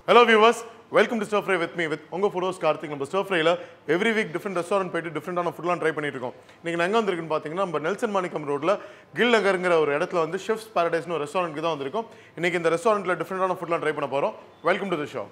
Hello viewers welcome to stir fry with me with உங்கள் foodies Karthik நம்ம stir ஃப்ரைல every week different restaurant போயிட்டு டிஃப்ரெண்டான ஃபுட்லாம் ட்ரை பண்ணிட்டு இருக்கோம் இன்னைக்கு நான் எங்கே வந்திருக்குன்னு பார்த்தீங்கன்னா நம்ம நெல்சன் மாணிக்கம் ரோட்டில் கில் நகருங்கிற ஒரு இடத்துல வந்து ஷெஃப்ஸ் பாரடைஸ்னு ஒரு ரெஸ்டாரண்ட்க்கு தான் வந்திருக்கோம் இன்னைக்கு இந்த ரெஸ்டாரண்ட்டில் டிஃப்ரெண்டான ஃபுட்லாம் ட்ரை பண்ண போகிறோம் வெல்கம் டு தி ஷோ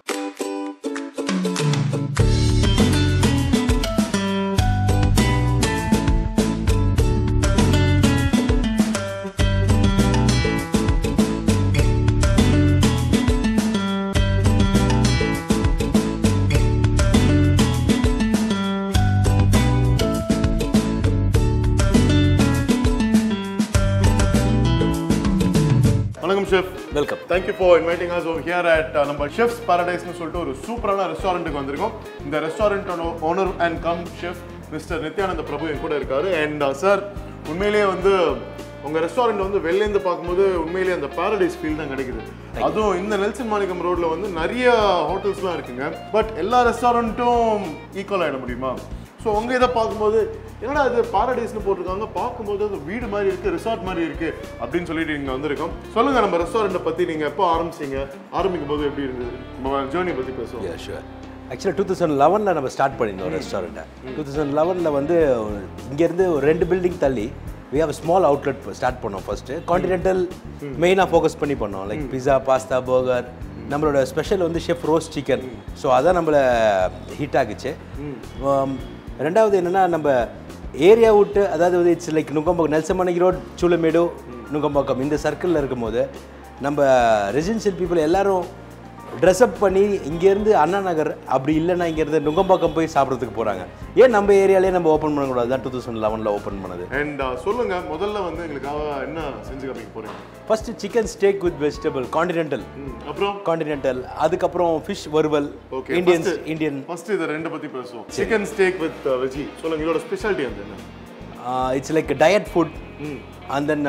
வணக்கம் chef welcome thank you for inviting us over here at நம்ம ஷெஃப்ஸ் பாரடைஸ்னு சொல்லிட்டு ஒரு சூப்பரான ரெஸ்டாரண்ட்டுக்கு வந்திருக்கோம் இந்த ரெஸ்டாரண்ட்டோட owner and cum chef mister Nithyananda Prabhu என் கூட இருக்காரு அண்ட் சார் உண்மையிலேயே வந்து உங்க ரெஸ்டாரண்ட் வந்து வெளிலேருந்து பார்க்கும்போது உண்மையிலேயே அந்த பாரடைஸ் ஃபீல் தான் கிடைக்குது அதுவும் இந்த நெல்சன் மாணிக்கம் ரோட்ல வந்து நிறைய ஹோட்டல்ஸ்லாம் இருக்குங்க பட் எல்லா ரெஸ்டாரண்ட்டும் ஈக்குவல் ஆகிட முடியுமா ஸோ உங்க இதை பார்க்கும்போது என்னடா இது பாரடைஸ்னு போட்டிருக்காங்க பார்க்கும்போது அது வீடு மாதிரி இருக்கு ரிசார்ட் மாதிரி இருக்கு அப்படின்னு சொல்லிட்டு இங்க வந்திருக்கோம் சொல்லுங்க நம்ம ரெஸ்டாரண்ட்டை பத்தி நீங்க எப்போ ஆரம்பிச்சீங்க ஆரம்பிக்கும் போது எப்படி இருந்தது நம்ம ஜேர்னி பத்தி பேசுவோம் யா ஷுவர் ஆக்சுவலாக டூ தௌசண்ட் லெவனில் நம்ம ஸ்டார்ட் பண்ணியிருந்தோம் ரெஸ்டாரண்ட்டை டூ தௌசண்ட் லெவனில் வந்து இங்கேருந்து ஒரு ரெண்டு பில்டிங் தள்ளி we have small outlet start பண்ணோம் ஃபர்ஸ்ட்டு கான்டினென்டல் மெயினாக ஃபோக்கஸ் பண்ணி பண்ணோம் லைக் பிஸா பாஸ்தா பர்கர் நம்மளோட ஸ்பெஷல் வந்து ஷெஃப் ரோஸ்ட் சிக்கன் ஸோ அதான் நம்மளை ஹிட் ஆகுச்சு Um, ரெண்டாவது என்னென்னா நம்ம ஏரியா விட்டு அதாவது வந்து it's like Nungambakkam Nelson Manickam road Choolaimedu Nungambakkam இந்த சர்க்கிளில் இருக்கும்போது நம்ம ரெசிடென்ஷியல் பீப்புள் எல்லாரும் ட்ரெஸ்அப் பண்ணி இங்கேருந்து அண்ணா நகர் அப்படி இல்லைன்னா இங்கேருந்து நுங்கம்பாக்கம் போய் சாப்பிட்றதுக்கு போகிறாங்க ஏன் நம்ம ஏரியாலே நம்ம ஓப்பன் பண்ணக்கூடாது தான் டூ தௌசண்ட் லெவனில் ஓப்பன் பண்ணது அண்ட் சொல்லுங்க முதல்ல வந்து எங்களுக்காக என்ன செஞ்சு காமிக்க போறீங்க first chicken steak with vegetable continental ம், அப்புறம் காண்டினென்டல் அதுக்கப்புறம் ஃபிஷ் வறுவல் ஓகே இந்தியன்ஸ் இந்தியன் ஃபர்ஸ்ட் இதை ரெண்டு பத்தி பேசுவோம் சிக்கன் ஸ்டேக் வித் வெஜி சொல்லுங்க இதோட ஸ்பெஷாலிட்டி வந்து என்ன it's like diet food and then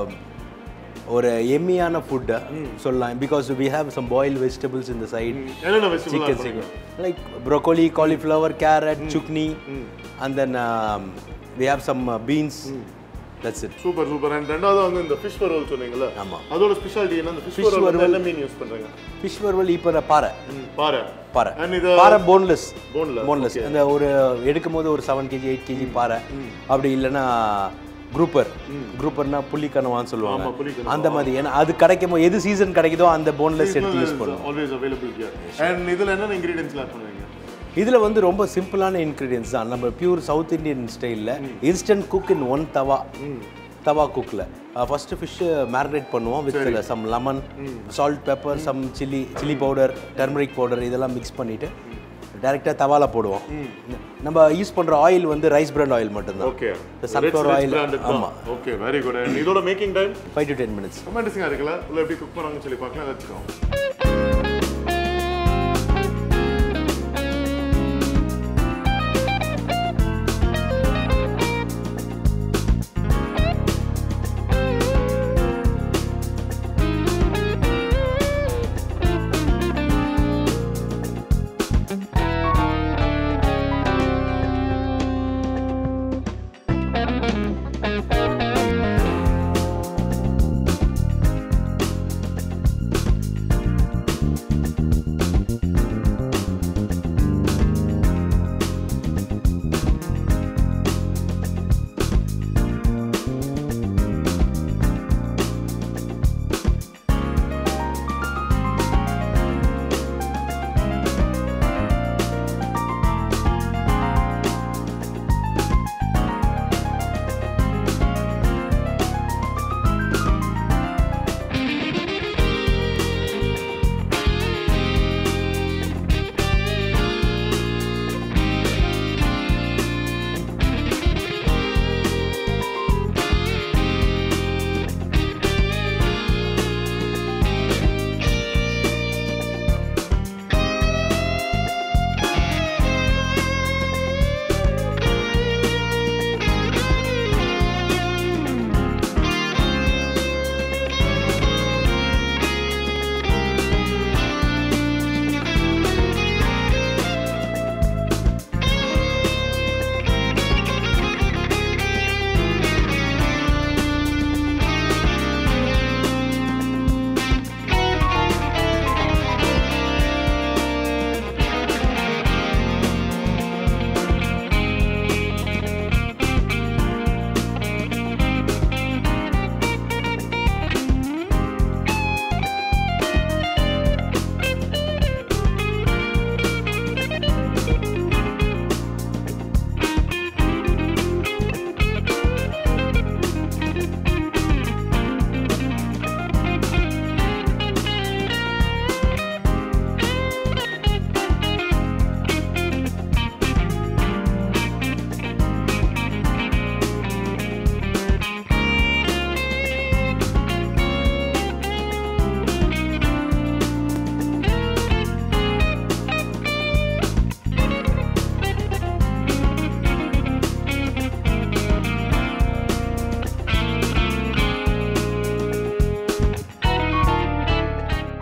ஒரு எம்மியான ஃபுட்டு சொல்லலாம் because we have some boil vegetables இந்த சைட் என்னென்ன vegetable chicken chicken like broccoli cauliflower carrot chutney and then um, we have some uh, beans that's it super super and ரெண்டாவது வந்து இந்த fish வறுவல் சொன்னீங்கல்ல ஆமா. அதோட ஸ்பெஷாலிட்டி என்ன அந்த ஃபிஷ் Fish வறுவல் வறுவல். என்ன மீன் யூஸ் பண்றீங்க fish வறுவல் இப்போ பாறை பாரு பாறை அண்ட் இது பாறை போன்லெஸ் Boneless, போன்லெஸ் அந்த ஒரு எடுக்கும் போது ஒரு செவன் கேஜி எயிட் கேஜி பாறை அப்படி இல்லைன்னா குரூப்பர் குரூப்பர்னா புள்ளிக்கனவான்னு சொல்லுவாங்க ஆமா, புலிக்கனவா. அந்த மாதிரி ஏன்னா அது கிடைக்கும் போது எது சீசன் கிடைக்குதோ அந்த போன்லெஸ் எடுத்து யூஸ் பண்ணுவோம் ஆல்வேஸ் அவைலபிள் ஹியர் அண்ட் இதுல என்னென்ன இன்கிரிடியன்ஸ்லாம் ஆட் பண்ணுவீங்க இதில் வந்து ரொம்ப சிம்பிளான இன்க்ரீடியன்ஸ் தான் நம்ம பியூர் சவுத் இந்தியன் ஸ்டைலில் instant cook in one tawa tawa குக்கில் ஃபஸ்ட்டு ஃபிஷ்ஷு மேரினேட் பண்ணுவோம் with some lemon salt pepper some chilli chilli powder turmeric powder இதெல்லாம் மிக்ஸ் பண்ணிவிட்டு டைரெக்டாக தவால போடுவோம் நம்ம யூஸ் பண்ணுற ஆயில் வந்து ரைஸ் பிராண்ட் ஆயில் மட்டும்தான் ஓகே இந்த sunflower oil, ஆமா. ஓகே வெரி குட் அண்ட் இதோட making time five to ten minutes ரொம்ப இன்ட்ரெஸ்டிங்காக இருக்குல்ல உள்ள எப்படி குக் பண்ணாங்கன்னு சொல்லி பார்க்கலாம் வச்சுக்கோங்க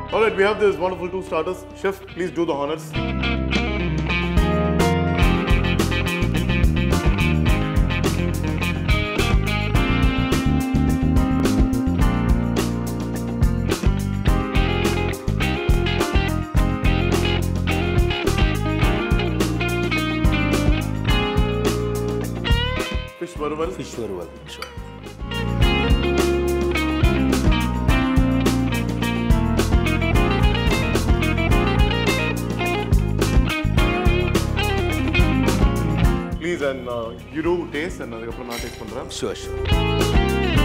All right, we have this wonderful two starters. Chef, please do the honors. Fish vறுவல் ஃபிஷ் வருவல் sure please and you too taste and அதுக்கப்புறம் நான் டேஸ்ட் பண்ணுறேன் ஷோர் ஷோர்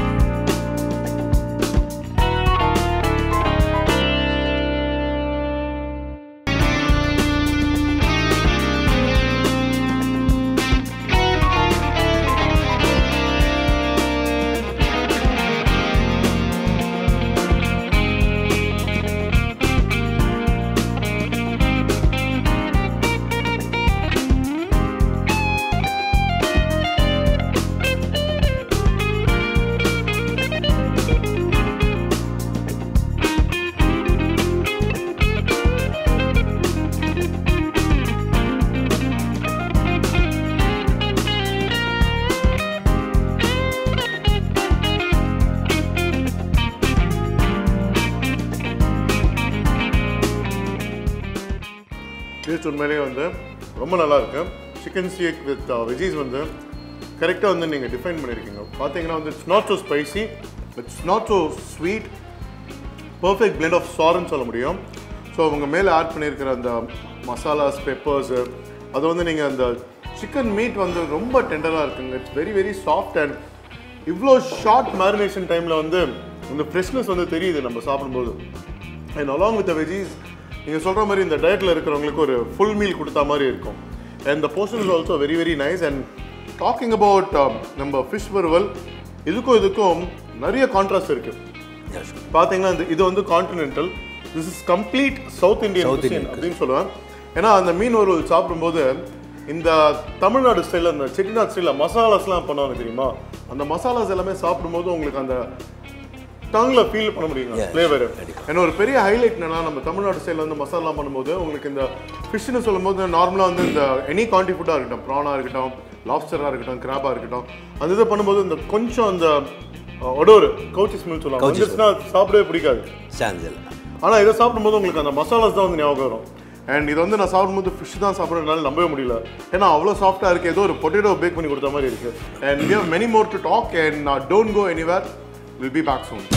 டேஸ்ட் உண்மையிலேயே வந்து ரொம்ப நல்லா இருக்கு சிக்கன் சீக் வித் வெஜ்ஜீஸ் வந்து கரெக்டாக வந்து நீங்கள் டிஃபைன் பண்ணியிருக்கீங்க பார்த்தீங்கன்னா வந்து it's not so spicy it's not so sweet perfect blend of சார்னு சொல்ல முடியும் ஸோ அவங்க மேலே ஆட் பண்ணியிருக்கிற அந்த மசாலாஸ் பெப்பர்ஸு அது வந்து நீங்கள் அந்த சிக்கன் மீட் வந்து ரொம்ப டெண்டராக இருக்குங்க it's very very soft and இவ்வளோ ஷார்ட் மேரினேஷன் டைமில் வந்து இந்த ஃப்ரெஷ்னஸ் வந்து தெரியுது நம்ம சாப்பிடும்போது அண்ட் அலாங் வித் வெஜ்ஜீஸ் நீங்கள் சொல்கிற மாதிரி இந்த டயட்டில் இருக்கிறவங்களுக்கு ஒரு ஃபுல் மீல் கொடுத்தா மாதிரி இருக்கும் and the portion is also very very nice and talking about நம்ம ஃபிஷ் வறுவல் இதுக்கும் இதுக்கும் நிறைய கான்ட்ராஸ்ட் இருக்குது பார்த்தீங்கன்னா இந்த இது வந்து continental this is complete South Indian South Indian அப்படின்னு சொல்லுவேன் ஏன்னா அந்த மீன் வறுவல் சாப்பிடும்போது இந்த தமிழ்நாடு ஸ்டைலில் அந்த செட்டிநாடு ஸ்டைலில் மசாலாஸ்லாம் பண்ணுவாங்க தெரியுமா அந்த மசாலாஸ் எல்லாமே சாப்பிடும்போது உங்களுக்கு அந்த டங்கில் ஃபீல் பண்ண முடியுங்க Yeah, ஃப்ளேவர் கண்டிப்பா. ஏன்னா ஒரு பெரிய ஹைலைட் என்னன்னா நம்ம தமிழ்நாடு ஸ்டைலில் வந்து மசாலா பண்ணும்போது உங்களுக்கு இந்த ஃபிஷ்னு சொல்லும்போது நார்மலாக வந்து இந்த எனி காண்டி ஃபுட்டாக இருக்கட்டும் ப்ரானாக இருக்கட்டும் லாப்ஸ்டராக இருக்கட்டும் கிராபாக இருக்கட்டும் அந்த இதை பண்ணும்போது இந்த கொஞ்சம் அந்த அஹ், ஒடோரு கவுச்சி ஸ்மெல் சொல்லுவாங்க Couchy வந்துச்சுன்னா சாப்பிடவே பிடிக்காது சான்சல் ஆனால் இதை சாப்பிடும்போது உங்களுக்கு அந்த மசாலாஸ் தான் வந்து ஞாபகம் வரும் அண்ட் இது வந்து நான் சாப்பிடும்போது ஃபிஷ் தான் சாப்பிட்றதுனால நம்பவே முடியல ஏன்னா அவ்வளோ சாஃப்டாக இருக்குது ஏதோ ஒரு பொட்டேட்டோ பேக் பண்ணி கொடுத்த மாதிரி இருக்குது and we have many more to talk and uh, don't go anywhere we'll be back soon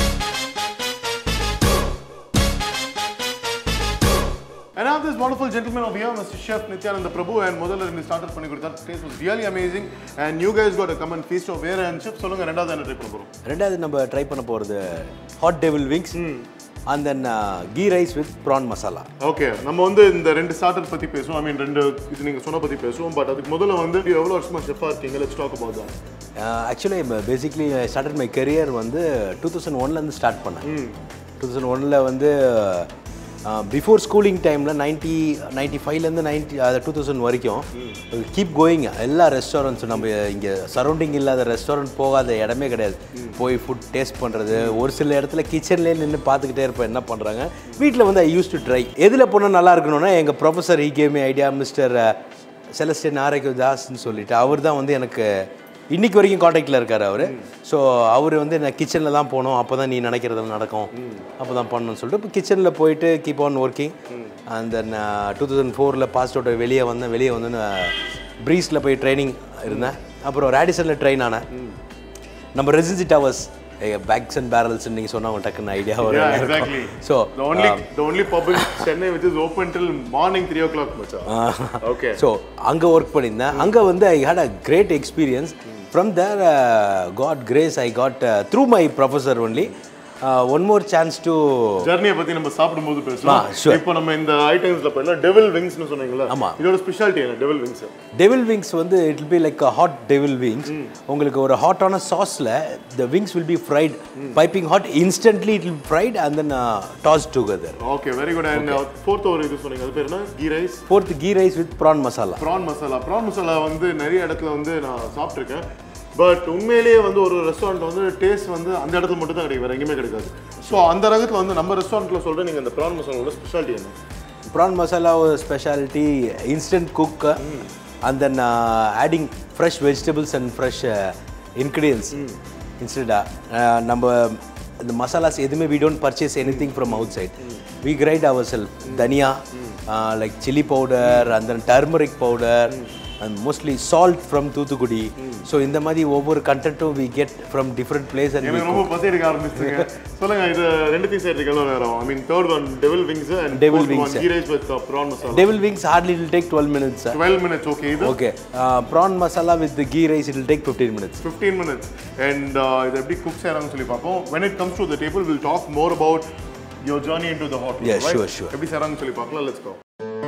And I have this wonderful gentleman over here, Mr. Chef Nityananda Prabhu, and முதல்ல ரெண்டு starter பண்ணி கொடுத்தார் taste was really amazing and you guys got to come and feast over here and chef சொல்லுங்க ரெண்டாவது என்ன try பண்ண போறோம் ரெண்டாவது நம்ம ட்ரை பண்ண போகிறது hot devil wings and then ghee rice with prawn masala okay நம்ம வந்து இந்த ரெண்டு ஸ்டார்டர் பத்தி பேசுவோம் ஐ மீன் ரெண்டு இது நீங்க சொன்ன பத்தி பேசுவோம் பட் அதுக்கு முதல்ல வந்து எவ்வளவு வருஷமா செஃபா இருக்கீங்க let's talk about that actually basically started my career வந்து டூ தௌசண்ட் ஒன்லேருந்து ஸ்டார்ட் பண்ணேன் டூ தௌசண்ட் ஒனில் வந்து பிஃபோர் ஸ்கூலிங் டைமில் நைன்ட்டி நைன்ட்டி ஃபைவ்லேருந்து நைன்ட்டி அது டூ தௌசண்ட் வரைக்கும் கீப் கோயிங் எல்லா ரெஸ்டாரண்ட்ஸும் நம்ம இங்கே சரௌண்டிங் இல்லாத ரெஸ்டாரண்ட் போகாத இடமே கிடையாது போய் ஃபுட் டேஸ்ட் பண்ணுறது ஒரு சில இடத்துல கிச்சன்லேயே நின்று பார்த்துக்கிட்டே இருப்பேன் என்ன பண்ணுறாங்க வீட்டில் வந்து ஐ யூஸ் டு ட்ரை எதில் போனால் நல்லா இருக்கணும்னா எங்கள் ப்ரொஃபஸர் ஈ கேமி ஐடியா மிஸ்டர் செலஸ்டின் ஆரோக்கிய தாஸ்ன்னு சொல்லிட்டு அவர் தான் வந்து எனக்கு இன்னைக்கு வரைக்கும் காண்டாக்டில் இருக்கார் அவர் ஸோ அவர் வந்து நான் கிச்சனில் தான் போகணும் அப்போ தான் நீ நினைக்கிறது நடக்கும் அப்போ தான் பண்ணணும்னு சொல்லிட்டு இப்போ கிச்சனில் போயிட்டு keep on working and then two thousand ஃபோரில் பாஸ்ட் அவுட் வெளியே வந்தேன் வெளியே வந்து நான் ப்ரீஸில் போய் ட்ரைனிங் இருந்தேன் அப்புறம் ரேடிசனில் ட்ரெயின் ஆனேன் நம்ம Residency Towers Pegs and Barrels நீங்கள் சொன்னா டக்குன்னு ஐடியா Yeah, exactly. வரும் so The only the only pub in Chennai which is open till morning 3 o'clock மச்சா Okay. ஸோ அங்கே ஒர்க் பண்ணியிருந்தேன் அங்கே வந்து I had a great experience from there God grace I got through my professor only one more chance to ஜர்னியை பத்தி நம்ம சாப்பிடும்போது ஆ, பேசலாம் sure. இப்போ நம்ம இந்த ஐட்டம்ஸ்ல போயிடலாம் டெவில் விங்ஸ்னு சொன்னீங்களா ஆமா. இதோட ஸ்பெஷாலிட்டி என்ன டெவில் விங்ஸ் டெவில் விங்ஸ் வந்து it will be like hot devil wings உங்களுக்கு ஒரு ஹாட்டான சாஸில் the wings will be fried piping hot instantly it will fried and then toss together okay very good and fourth ஒரு இது சொன்னீங்க அது பேர் என்ன ghee rice fourth ghee rice with prawn masala prawn masala prawn masala வந்து நிறைய இடத்துல வந்து நான் சாப்பிட்ருக்கேன் பட் உண்மையிலேயே வந்து ஒரு ரெஸ்டாரண்ட் வந்து டேஸ்ட் வந்து அந்த இடத்துல மட்டும் தான் கிடைக்கும் வேற எங்கேயுமே கிடைக்காது ஸோ அந்த ரகத்தில் வந்து நம்ம ரெஸ்டாரண்ட்ல சொல்ற நீங்க இந்த ப்ரான் மசாலாவோட ஸ்பெஷாலிட்டி என்ன prawn masala speciality instant cook and then adding fresh vegetables and fresh ingredients இன்ஸ்டண்ட்டாக நம்ம இந்த மசாலாஸ் எதுவுமே we don't purchase anything from outside we grind ourself தனியா like chilli powder and then turmeric powder and mostly salt from Thoothukudi so இந்த மாதிரி ஒவ்வொரு கண்டென்ட்டும் we get from different place and எனக்கு ரொம்ப பசி எடுக்க ஆரம்பிச்சுங்க சொல்லுங்க இது ரெண்டுத்தையும் சேர்த்துக்கு எவ்வளோ நேரம் I mean third one devil wings and Devil one wings. Ghee rice with prawn masala devil wings hardly will take twelve minutes sir twelve minutes okay இது okay prawn masala with ghee rice it will take fifteen minutes 15 minutes and uh, இது எப்படி cook செய்றாங்கன்னு சொல்லி பார்ப்போம் when it comes to the table we'll talk more about your journey into the hotel Yeah, right? sure, sure. எப்படி செய்றாங்கன்னு சொல்லி பார்க்கலாம் let's go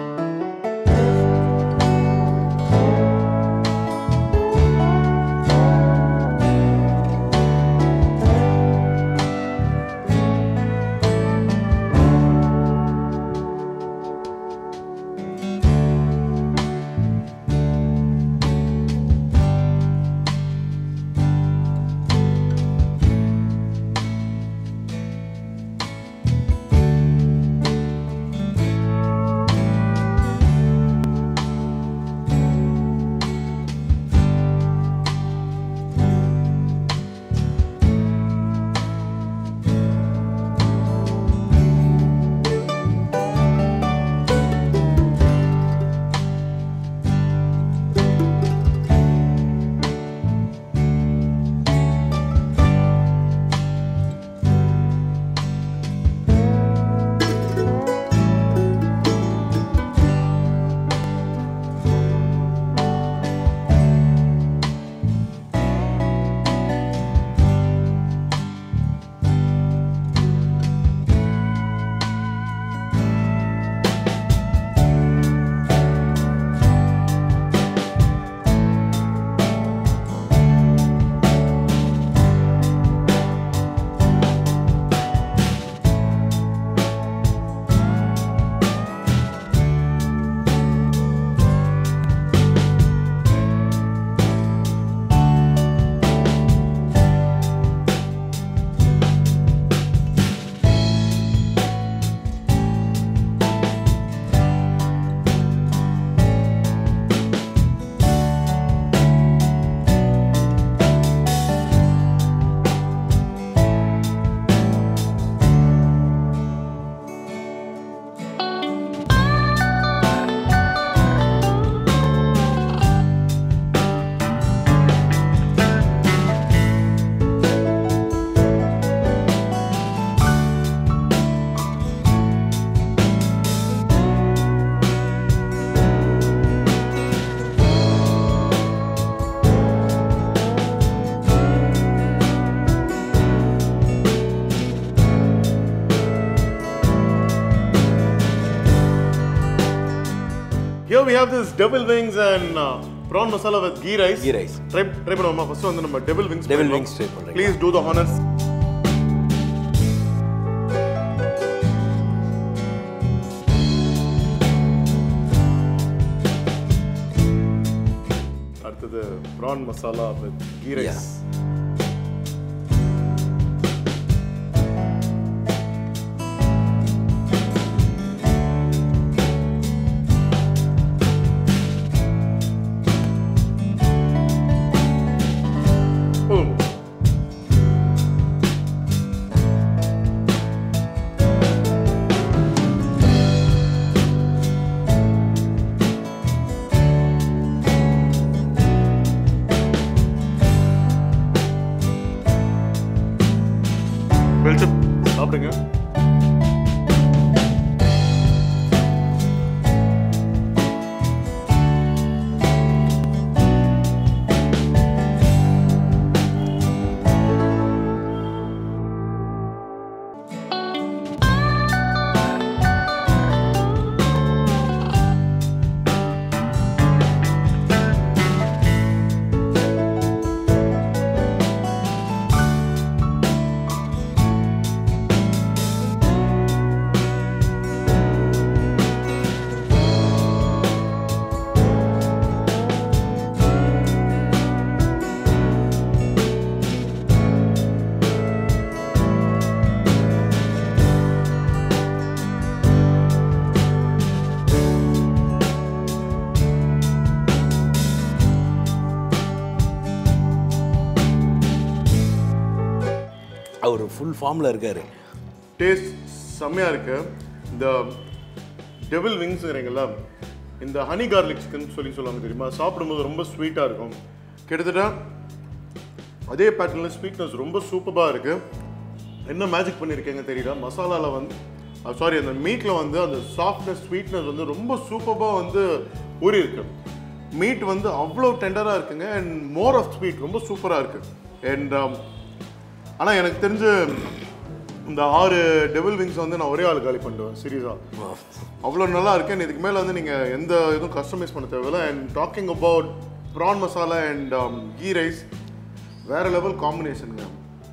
here we have this devil wings and uh, prawn masala with ghee rice Ghee rice. try try பண்ணுவோமா first வந்து நம்ம devil wings Devil பண்ணுவோம். wings try பண்றீங்களா? please do the honors அடுத்தது prawn masala with ghee rice Yeah. Oh. அவர் full ஃபார்மில் இருக்கார் taste செம்மையாக இருக்கு இந்த டெவில் விங்ஸ்ங்கிறீங்களா இந்த ஹனி கார்லிக் சிக்கன் சொல்லி சொல்லுவாங்க தெரியுமா சாப்பிடும்போது ரொம்ப ஸ்வீட்டாக இருக்கும் கிட்டத்தட்ட அதே பேட்டர்னில் ஸ்வீட்னஸ் ரொம்ப சூப்பராக இருக்கு என்ன மேஜிக் பண்ணியிருக்கேங்க தெரியல மசாலாவில் வந்து சாரி அந்த மீட்டில் வந்து அந்த சாஃப்ட்னஸ் ஸ்வீட்னஸ் வந்து ரொம்ப சூப்பராக வந்து ஊறி இருக்கு மீட் வந்து அவ்வளோ டெண்டராக இருக்குங்க அண்ட் மோர் ஆஃப் ஸ்வீட் ரொம்ப சூப்பராக இருக்கு அண்ட் ஆனால் எனக்கு தெரிஞ்சு இந்த ஆறு டெவில் விங்ஸ் வந்து நான் ஒரே ஆள் காலி பண்ணிடுவேன் சீரியஸாக அவ்வளோ நல்லா இருக்கு and இதுக்கு மேலே வந்து நீங்கள் எந்த இதுவும் கஸ்டமைஸ் பண்ண தேவையில்ல and talking about prawn masala and ghee rice வேற லெவல் காம்பினேஷனுங்க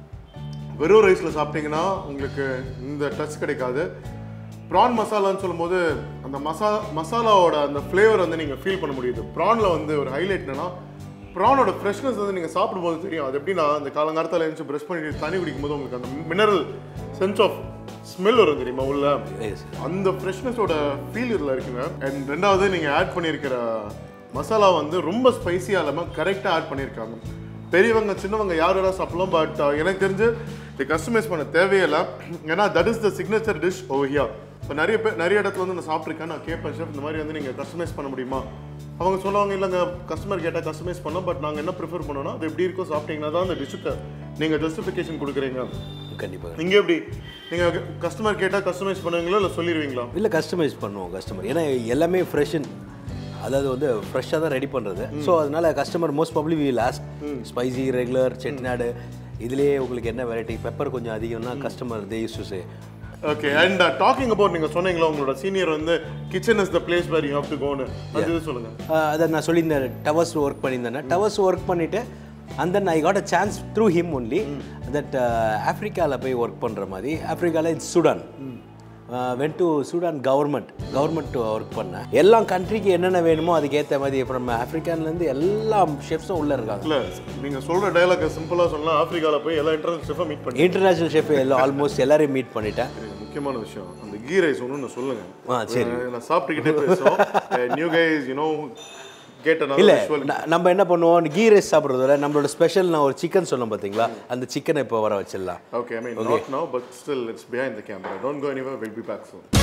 வெறும் ரைஸில் சாப்பிட்டீங்கன்னா உங்களுக்கு இந்த டச் கிடைக்காது ப்ரான் மசாலான்னு சொல்லும்போது அந்த மசா மசாலாவோட அந்த ஃப்ளேவர் வந்து நீங்கள் ஃபீல் பண்ண முடியுது ப்ரானில் வந்து ஒரு ஹைலைட் என்னன்னா ப்ரானோட ஃப்ரெஷ்னஸ் வந்து நீங்கள் சாப்பிடும்போது தெரியும் அது எப்படின்னா அந்த காலங்காலத்தில் எழுந்து ப்ரெஷ் பண்ணிட்டு தண்ணி குடிக்கும்போது உங்களுக்கு அந்த மினரல் சென்ஸ் ஆஃப் ஸ்மெல் வரும் தெரியுமா உள்ள அந்த ஃப்ரெஷ்னஸோட ஃபீல் இதில் இருக்குங்க அண்ட் ரெண்டாவது நீங்கள் ஆட் பண்ணியிருக்கிற மசாலா வந்து ரொம்ப ஸ்பைசியாக இல்லாமல் கரெக்டாக ஆட் பண்ணியிருக்காங்க பெரியவங்க சின்னவங்க யார் வேணால் சாப்பிடலாம் பட் எனக்கு தெரிஞ்சு இது கஸ்டமைஸ் பண்ண தேவையில்லை ஏன்னா that is the signature dish oh yeah இப்போ நிறைய பேர் நிறைய இடத்துல வந்து நான் சாப்பிட்ருக்கேன் நான் கேட்பேன் ஷெஃப் இந்த மாதிரி வந்து நீங்கள் கஸ்டமைஸ் பண்ண முடியுமா அவங்க சொல்லுவாங்க இல்லைங்க கஸ்டமர் கேட்டால் கஸ்டமைஸ் பண்ணோம் பட் நாங்கள் என்ன ப்ரிஃபர் பண்ணோம்னா அது எப்படி இருக்கோ சாப்பிட்டீங்கன்னா தான் அந்த டிஷ்ஷுக்கு நீங்கள் ஜஸ்டிஃபிகேஷன் கொடுக்குறீங்க கண்டிப்பாக நீங்கள் எப்படி நீங்கள் கஸ்டமர் கேட்டால் கஸ்டமைஸ் பண்ணுவீங்களா இல்லை சொல்லிடுவீங்களா இல்லை கஸ்டமைஸ் பண்ணுவோம் கஸ்டமர் ஏன்னா எல்லாமே ஃப்ரெஷ்ஷன் அதாவது வந்து ஃப்ரெஷ்ஷாக தான் ரெடி பண்ணுறது ஸோ அதனால customer most probably we last spicy regular Chettinad இதுலேயே உங்களுக்கு என்ன வெரைட்டி பெப்பர் கொஞ்சம் அதிகம்னா customer they use to say okay and talking about நீங்கள் சொன்னீங்களா உங்களோட சீனியர் வந்து kitchen is the place where you have to go அது இது சொல்லுங்க அதை நான் சொல்லியிருந்தேன் டவர்ஸ் ஒர்க் பண்ணியிருந்தேன் டவர்ஸ் ஒர்க் பண்ணிவிட்டு and then I got a chance through him only that ஆஃப்ரிக்காவில் போய் ஒர்க் பண்ணுற மாதிரி ஆஃப்ரிக்காவில் it's Sudan went to Sudan government government work பண்ணேன் எல்லா கண்ட்ரிக்கு என்னென்ன வேணுமோ அதுக்கேற்ற மாதிரி ஃப்ரம் ஆஃப்ரிக்கான்லேருந்து எல்லா ஷெஃப்ஸும் உள்ளே இருக்காங்க இல்ல நீங்க சொல்ற டயலாக் சிம்பிளா சொல்லலாம் ஆப்பிரிக்கால போய் எல்லா இன்டர்நேஷனல் ஷெஃபை மீட் பண்ணி இன்டர்நேஷ்னல் ஷெஃப் எல்லாம் ஆல்மோஸ்ட் எல்லாரையும் மீட் பண்ணிட்டேன் எனக்கு முக்கியமான விஷயம் அந்த கீ ரைஸ் ஒன்று நான் சொல்லுங்க ஆ சரி அஹ் நான் சாப்பிட்டுக்கிட்டே பேசுவோம் நியூ கைஸ் யூ நோ கேட் இல்லை another நம்ம என்ன பண்ணுவோம் கீ ரைஸ் சாப்பிட்றத விட நம்மளோட ஸ்பெஷல் நான் ஒரு சிக்கன் சொன்னேன் பார்த்தீங்களா அந்த சிக்கனை இப்போ வர வச்சிடலாம் Okay, I mean, not now, but still, it's behind the camera. Don't go anywhere, we'll be back soon.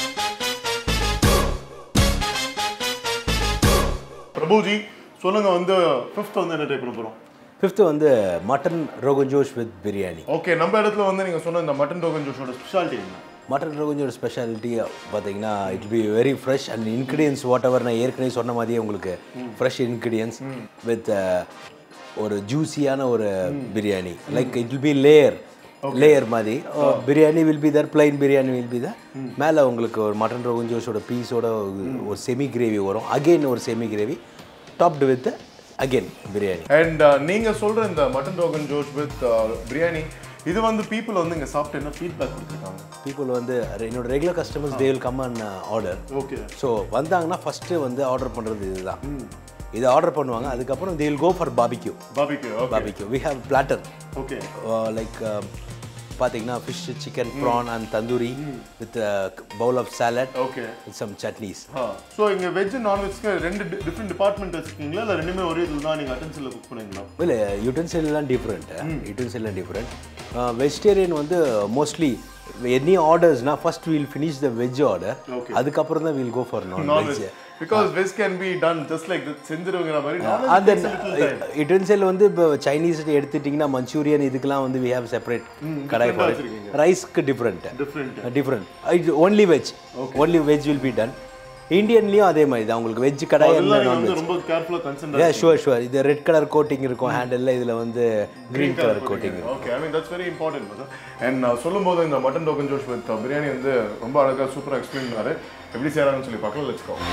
Prabhuji சொல்லுங்க வந்து ஃபிஃப்த் வந்து என்ன டைப் பண்ண போறோம் ஃபிஃப்த்து வந்து mutton rogan josh with biryani okay நம்ம இடத்துல வந்து நீங்க சொன்ன இந்த மட்டன் ரோகன் ஜோஷோட ஸ்பெஷாலிட்டி என்ன மட்டன் ரோகஞ்சோட ஸ்பெஷாலிட்டி பார்த்தீங்கன்னா it be very fresh and ingredients whatever நான் ஏற்கனவே சொன்ன மாதிரியே உங்களுக்கு ஃப்ரெஷ் இன்க்ரீடியன்ஸ் வித் ஒரு ஜூஸியான ஒரு biryani like it will be layer layer மாதிரி biryani will be there plain biryani will be there மேலே உங்களுக்கு ஒரு மட்டன் ரோகன் ஜோஷோட பீஸோட ஒரு செமி கிரேவி வரும் அகெயின் ஒரு semi gravy topped with again biryani and நீங்க சொல்ற இந்த மட்டன் ரோகன் ஜோஷ் வித் பிரியாணி இது வந்து பீப்புள் வந்து இங்க சாப்பிட்டு என்ன ஃபீட்பேக் கொடுத்துருக்காங்க பீப்புள் வந்து என்னோட regular customers they will come and order okay so வந்தாங்கன்னா ஃபஸ்ட்டு வந்து ஆர்டர் பண்ணுறது இதுதான் இது ஆர்டர் பண்ணுவாங்க அதுக்கப்புறம் they will go for barbecue பாபிக்கு okay barbecue we have platter okay like பார்த்தீங்கன்னா fish chicken prawn and tandoori with bowl of salad okay with some chutneys so இங்க வெஜ் நான்வெஜ்க்கு ரெண்டு டிஃப்ரெண்ட் டிபார்ட்மெண்ட் வச்சிருக்கீங்களா இல்லை ரெண்டுமே ஒரே இதில் தான் நீங்கள் அட்டன்சில் குக் பண்ணுவீங்களா இல்லை யூட்டன்சில்லாம் டிஃப்ரெண்ட் யூட்டன்சில்லாம் டிஃப்ரெண்ட் வெஜிடேரியன் வந்து மோஸ்ட்லி எனி ஆர்டர்ஸ்னா first will finish the veg order Okay. அதுக்கப்புறம் தான் will go for non non-veg veg because veg can be done just like செஞ்சிருங்கிற மாதிரி அந்த non-veg takes a little time. யுட்டென்சில் வந்து இப்போ சைனீஸ் எடுத்துட்டிங்கன்னா மஞ்சூரியன் இதுக்கெல்லாம் வந்து வி ஹேவ் செப்பரேட் கடை different ஆ வச்சிருக்கீங்க. ரைஸ்க்கு டிஃப்ரெண்ட் Different. டிஃப்ரெண்ட் இது only veg only veg will be done இந்தியன்லேயும் அதே மாதிரி தான் உங்களுக்கு வெஜ் கடை அதெல்லாம் நீங்க நான்வெஜ் வந்து ரொம்ப கேர்ஃபுல்லாக கன்சென்ட் ஏ ஷுவர் ஷுவர் இது ரெட் கலர் கோட்டிங் இருக்கும் ஹேண்டில் இதில் வந்து green colour coating okay I mean that's very important and நான் சொல்லும்போது இந்த மட்டன் டோக்கன் ஜோஷ் வித் பிரியாணி வந்து ரொம்ப அழகாக சூப்பராக எக்ஸ்பிளைன் பண்ணாரு எப்படி செய்யறாங்கன்னு சொல்லி பார்க்கலாம் let's go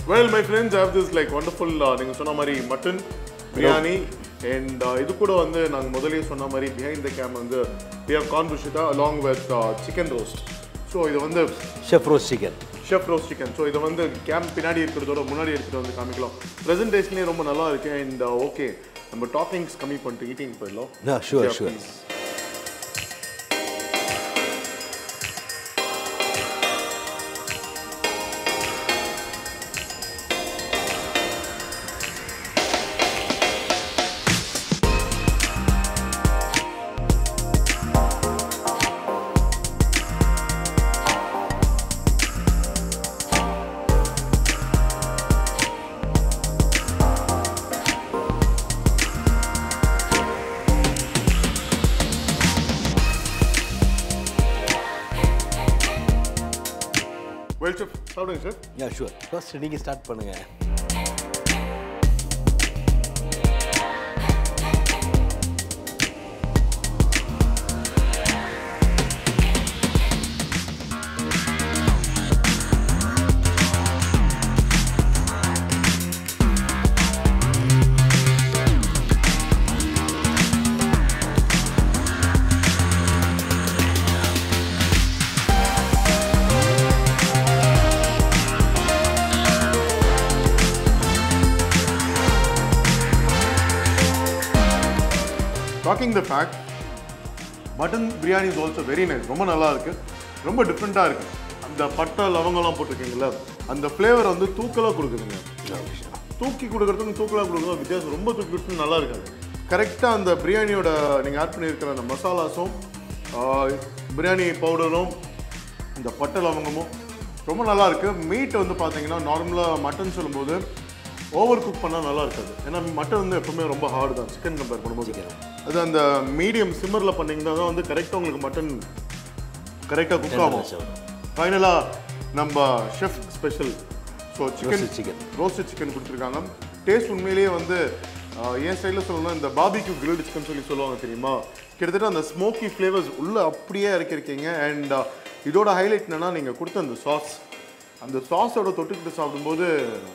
well my friends have this like wonderful நீங்கள் சொன்ன மாதிரி மட்டன் பிரியாணி அண்ட் இது கூட வந்து நாங்கள் முதல்லயே சொன்ன மாதிரி பிஹைண்ட் த கேம் வந்து வி ஹவ் கான் புஷிதா along with chicken roast so இது வந்து chef roast chicken chef roast chicken so இதை வந்து கேம்ப் பின்னாடி இருக்கிறதோட முன்னாடி இருக்கிறத வந்து காமிக்கலாம் ப்ரெசன்டேஷன்லேயே ரொம்ப நல்லா இருக்கு அண்ட் ஓகே நம்ம டாப்பிங்ஸ் கம்மி பண்ணிட்டு ஈட்டிங் போயிடலாம் Yeah, sure, Yeah, sure. please. Well chef சாப்பிடுங்க சார் யா ஷூர் ஃபர்ஸ்ட் நீங்கள் ஸ்டார்ட் பண்ணுங்க talking the fact mutton biryani is also very nice ரொம்ப நல்லா இருக்கு ரொம்ப டிஃப்ரெண்ட்டாக இருக்கு அந்த பட்டை லவங்கம்லாம் போட்டிருக்கீங்களா அந்த ஃப்ளேவர் வந்து தூக்கலாக கொடுக்குதுங்க தூக்கி கொடுக்குறதுக்கும் தூக்கலாக கொடுக்குறதும் வித்தியாசம் ரொம்ப தூக்கி கொடுத்து நல்லா இருக்காது கரெக்டாக அந்த பிரியாணியோட நீங்கள் ஆட் பண்ணியிருக்கிற அந்த மசாலாஸும் ஆஹ், பிரியாணி பவுடரும் இந்த பட்டை லவங்கமும் ரொம்ப நல்லா இருக்கு மீட் வந்து பார்த்தீங்கன்னா நார்மலாக மட்டன் சொல்லும்போது ஓவர் குக் பண்ணால் நல்லா இருக்காது ஏன்னா மட்டன் வந்து எப்பவுமே ரொம்ப ஹார்டு தான் சிக்கன் கம்பேர் பண்ணும்போது அது அந்த மீடியம் சிம்மரில் பண்ணீங்கன்னா தான் வந்து கரெக்டாக உங்களுக்கு மட்டன் கரெக்டாக குக் ஆகும் ஃபைனலாக நம்ம chef special so chicken Roasted chicken. Roasted chicken கொடுத்துருக்காங்க டேஸ்ட் உண்மையிலேயே வந்து ஆஹ், என் ஸ்டைலில் சொல்லணும்னா இந்த பாபிக்யூ கிரில்டு சிக்கன் சொல்லி சொல்லுவாங்க தெரியுமா கிட்டத்தட்ட அந்த ஸ்மோக்கி ஃப்ளேவர்ஸ் உள்ளே அப்படியே இறக்கிருக்கீங்க அண்ட் இதோட ஹைலைட் என்னன்னா நீங்கள் கொடுத்த அந்த சாஸ் அந்த சாஸோட தொட்டுக்கிட்டு சாப்பிடும்போது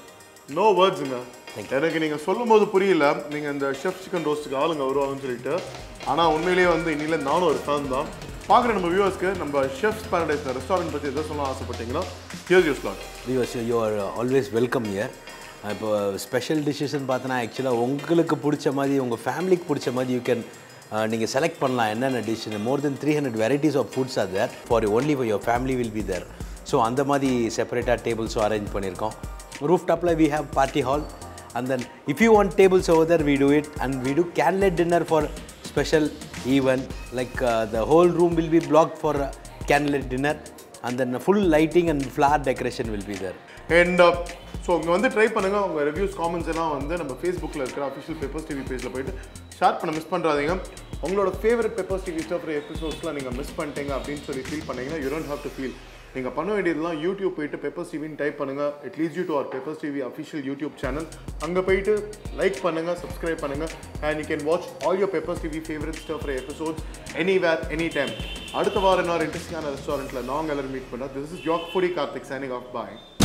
நோ வேர்ட்ஸுங்க எனக்கு நீங்கள் சொல்லும்போது புரியல நீங்கள் இந்த ஷெஃப் சிக்கன் ரோஸ்ட்டுக்கு ஆளுங்க வருவாங்கன்னு சொல்லிட்டு ஆனால் உண்மையிலேயே வந்து இன்னில நானும் ஒரு ஃபேன் தான் பார்க்குற நம்ம வியூவர்ஸ்க்கு நம்ம ஷெஃப்ஸ் பேரடைஸ் ரெஸ்டாரண்ட் பற்றி எதாவது சொல்ல ஆசைப்பட்டீங்கன்னா here's you slot viewers you are always welcome here இப்போ ஸ்பெஷல் டிஷ்ஷஸ்ன்னு பார்த்தோன்னா ஆக்சுவலாக உங்களுக்கு பிடிச்ச மாதிரி உங்கள் ஃபேமிலிக்கு பிடிச்ச மாதிரி யூ கேன் நீங்கள் செலக்ட் பண்ணலாம் என்னென்ன dish more than three hundred varieties of foods are there for only for your family will be there so அந்த மாதிரி செப்பரேட்டாக டேபிள்ஸும் அரேஞ்ச் பண்ணியிருக்கோம் ரூஃப் டாப்பில் we have party hall and then if you want tables over there we do it and we do candlelight dinner for special even like the whole room will be block for candlelight dinner and then full lighting and flower decoration will be there. And so இங்கே வந்து try பண்ணுங்க உங்கள் reviews comments எல்லாம் வந்து நம்ம ஃபேஸ்புக்கில் இருக்கிற official papers TV பேஜில் போயிட்டு ஷேர் பண்ண மிஸ் பண்ணுறாதீங்க உங்களோட ஃபேவரட் பேப்பர்ஸ் டிவி ஸ்டாஃப் எபிசோட்ஸ்லாம் நீங்கள் மிஸ் பண்ணிட்டீங்க அப்படின்னு சொல்லி ஃபீல் பண்ணீங்கன்னா you don't have to feel நீங்கள் பண்ண வேண்டியதெல்லாம் யூடியூப் போயிட்டு பேப்பர்ஸ் டிவின்னு டைப் பண்ணுங்க it leads you to our papers TV official YouTube channel அங்கே போயிட்டு லைக் பண்ணுங்க சப்ஸ்கிரைப் பண்ணுங்க and you can watch all your papers TV favourite staff episodes anywhere any time அடுத்த வாரம் இன்னொரு இன்ட்ரெஸ்டிங்கான ரெஸ்டாரண்ட்டில் நாங்கள் எல்லாரும் மீட் பண்ணோம் this is your foodie Karthik signing off bye